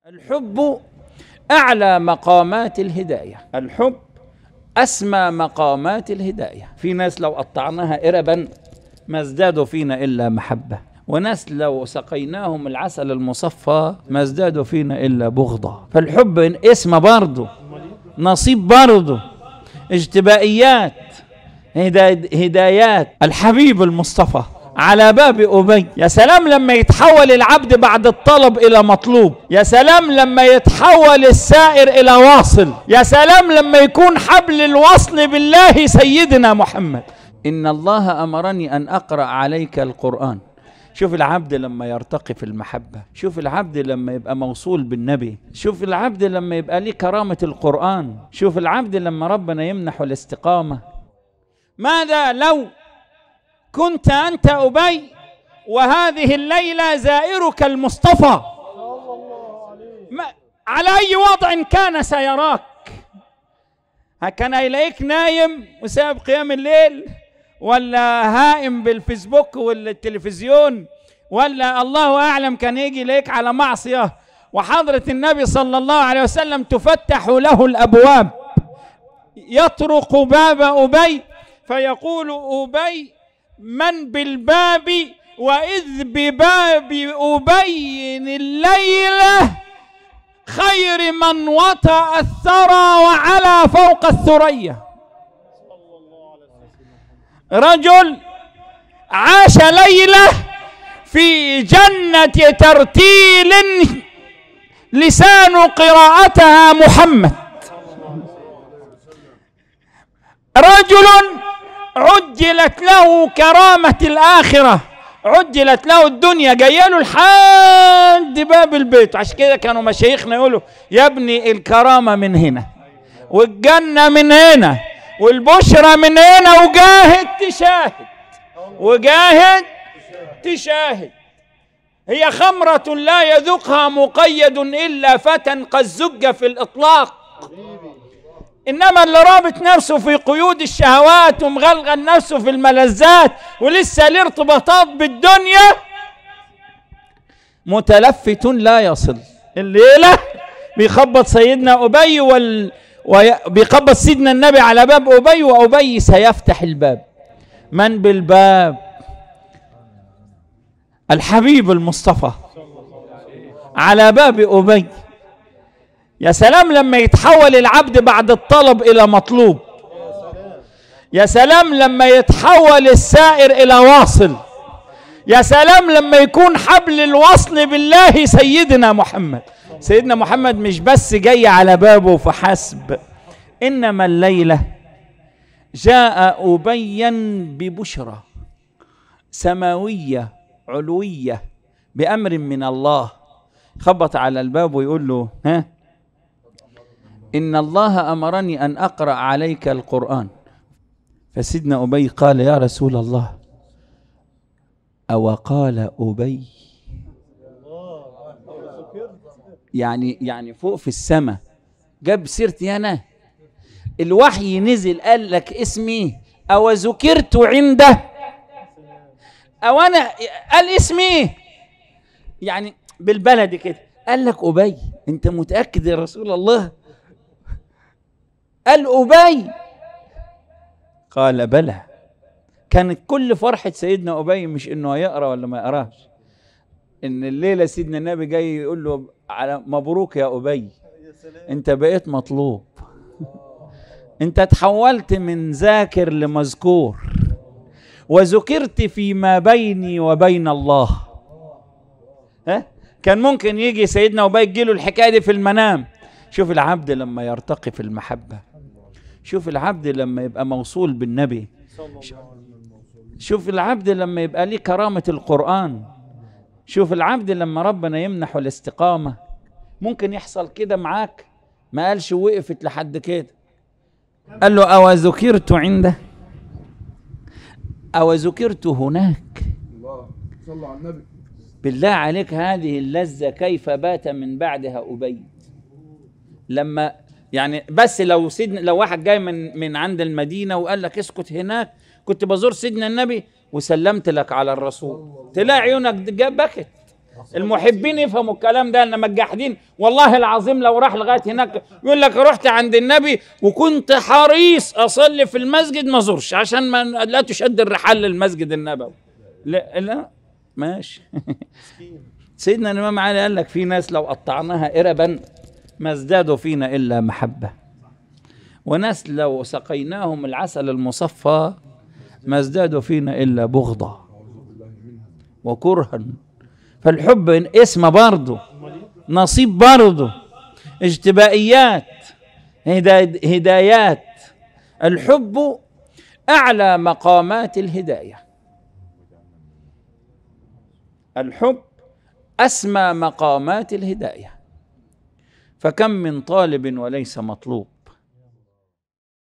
الحب أعلى مقامات الهداية الحب أسمى مقامات الهداية في ناس لو قطعناها إربا ما ازدادوا فينا إلا محبة وناس لو سقيناهم العسل المصفى ما ازدادوا فينا إلا بغضة فالحب اسم برضه نصيب برضه اجتبائيات هدا- هدايات الحبيب المصطفى على باب أبي يا سلام لما يتحول العبد بعد الطلب إلى مطلوب يا سلام لما يتحول السائر إلى واصل يا سلام لما يكون حبل الوصل بالله سيدنا محمد إن الله أمرني أن أقرأ عليك القرآن شوف العبد لما يرتقي في المحبة شوف العبد لما يبقى موصول بالنبي شوف العبد لما يبقى ليه كرامة القرآن شوف العبد لما ربنا يمنحه الاستقامة ماذا لو كنت أنت أبي وهذه الليلة زائرك المصطفى ما على أي وضع كان سيراك كان يلاقيك نايم وساب قيام الليل ولا هائم بالفيسبوك والتلفزيون ولا الله أعلم كان يجي إليك على معصية وحضرة النبي صلى الله عليه وسلم تفتح له الأبواب يطرق باب أبي فيقول أبي من بالباب وإذ بباب أبي الليلة خير من وطأ الثرى وعلى فوق الثريا رجل عاش ليلة في جنة ترتيل لسان قراءتها محمد رجل عجلت له كرامة الآخرة عجلت له الدنيا جايه له لحد باب البيت عشان كده كانوا مشايخنا يقولوا يا ابني الكرامة من هنا والجنة من هنا والبشرى من هنا وجاهد تشاهد وجاهد تشاهد هي خمرة لا يذوقها مقيد إلا فتى قد زج في الإطلاق انما اللي رابط نفسه في قيود الشهوات ومغلغل نفسه في الملذات ولسه ليه ارتباطات بالدنيا متلفت لا يصل الليله بيخبط سيدنا ابي وال وي... بيخبط سيدنا النبي على باب ابي وابي سيفتح الباب من بالباب الحبيب المصطفى على باب ابي يا سلام لما يتحول العبد بعد الطلب الى مطلوب يا سلام لما يتحول السائر الى واصل يا سلام لما يكون حبل الوصل بالله سيدنا محمد سيدنا محمد مش بس جاي على بابه فحسب انما الليله جاء ابيا ببشرى سماويه علويه بامر من الله خبط على الباب ويقول له ها إن الله أمرني أن أقرأ عليك القرآن فسيدنا أبي قال يا رسول الله أو قال أبي يعني يعني فوق في السماء جاب سيرتي أنا الوحي نزل قال لك اسمي أو ذكرت عنده أو أنا قال اسمي يعني بالبلد كده قال لك أبي أنت متأكد يا رسول الله قال أبي قال بلى كانت كل فرحة سيدنا أبي مش إنه يقرأ ولا ما يقراش إن الليلة سيدنا النبي جاي يقول له على مبروك يا أبي أنت بقيت مطلوب أنت تحولت من ذاكر لمذكور وذكرت فيما بيني وبين الله ها كان ممكن يجي سيدنا أبي يجيله الحكاية دي في المنام شوف العبد لما يرتقي في المحبة شوف العبد لما يبقى موصول بالنبي شوف العبد لما يبقى ليه كرامة القرآن شوف العبد لما ربنا يمنحه الاستقامة ممكن يحصل كده معاك ما قالش وقفت لحد كده قال له أو ذكرت عنده أو ذكرت هناك الله صلوا على النبي بالله عليك هذه اللذة كيف بات من بعدها أبي لما يعني بس لو سيدنا لو واحد جاي من من عند المدينة وقال لك اسكت هناك كنت بزور سيدنا النبي وسلمت لك على الرسول تلاقي عيونك جا- بكت المحبين يفهموا الكلام ده انما الجاحدين والله العظيم لو راح لغايه هناك يقول لك رحت عند النبي وكنت حريص اصلي في المسجد ما زورش عشان ما لا تشد الرحال للمسجد النبوي لا لا ماشي سيدنا الامام علي قال لك في ناس لو قطعناها اربا ما ازدادوا فينا الا محبه وناس لو سقيناهم العسل المصفى ما ازدادوا فينا الا بغضه وكرها فالحب اسم برضه نصيب برضه اجتبائيات هدا- هدايات الحب اعلى مقامات الهدايه الحب اسمى مقامات الهدايه فكم من طالب وليس مطلوب